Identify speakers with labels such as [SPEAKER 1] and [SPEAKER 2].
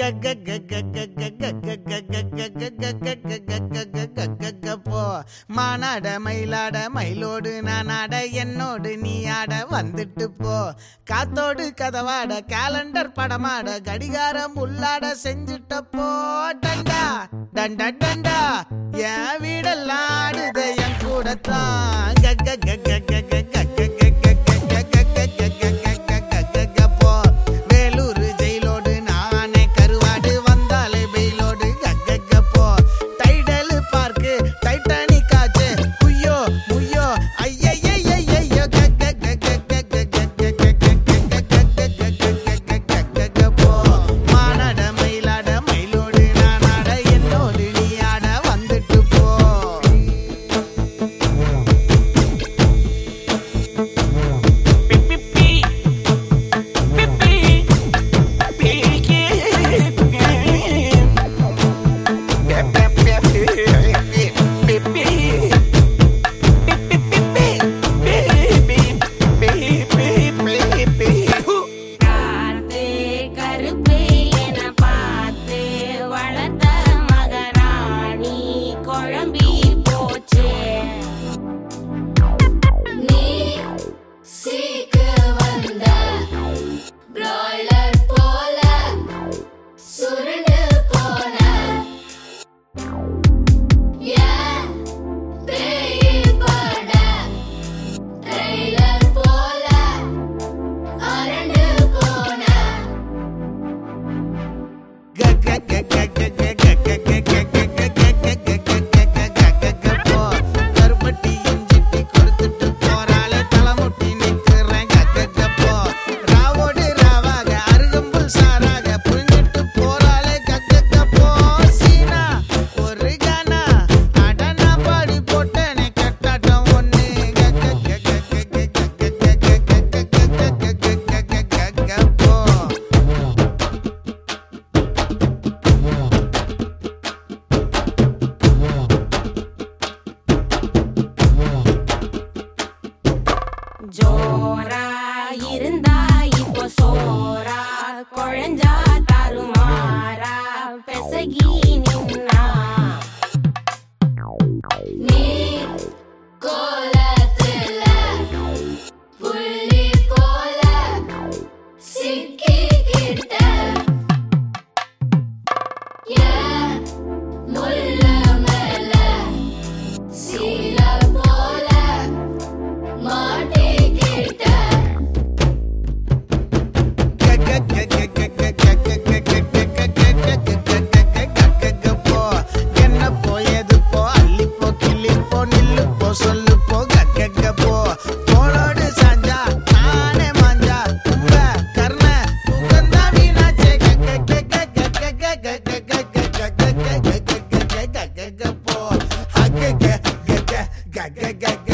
[SPEAKER 1] போ மானாட மயிலாட மயிலோடு நானாட என்னோடு நீ ஆட வந்துட்டு போ காத்தோடு கதவாட கேலண்டர் படமாட கடிகாரம் உள்ளாட செஞ்சுட்ட போ டண்டா டண்டா டண்டா என் வீடெல்லாம் ஆடுதே என் கூடத்தான் போ வேலூர் ஜெயிலோடு நானே கருவாடு வந்தாலே வெயிலோடு போ டைடல் பார்க்கு டைட்டானிக் ஆச்சு குய்யோ முய்யோ ஐயையையையோ போ மானாட மயிலாட மயிலோடு நானாட என்னோடு நீ ஆட வந்துட்டு போ
[SPEAKER 2] காத்து கருப்பு என பார்த்து வளர்த்த மகராணி குழம்பி போச்சு
[SPEAKER 3] நீ சீக்கு வந்த பிராய்லர் போல சுருண்டு போன ஏன் பேய் பட ட்ரெய்லர் போல அரண்டு போன
[SPEAKER 1] போ கருப்பட்டி இஞ்சிட்டி கொடுத்துட்டு போறாளே தலைமுட்டி நிக்கிறேன் போ ராவோடு ராவாக அருகம்புல் சாராக புரிஞ்சிட்டு போறாளே போ சீனா ஒரு கானா அடனா பாடி போட்டேனே கட்டாட்டம் ஒண்ணு போ
[SPEAKER 2] ஜோரா இருந்தா இப்போ சோரா குழஞ்சா தருமாறா பெசகி நின்னா
[SPEAKER 3] நீ கோலத்துல புள்ளி போல சிக்கிக்கிட்ட ஏன் முள்ள மேல சீல போல மாட்டிக்கிட்ட
[SPEAKER 1] போ என்ன போயது போ அள்ளி போ கிள்ளி போ நில்லு போ சொல்லு போ கக்க போ தோளோடு சாஞ்சா நானே மாஞ்சா கும்ப கர்ண முகந்தா வீணாச்சே போ ஹக்க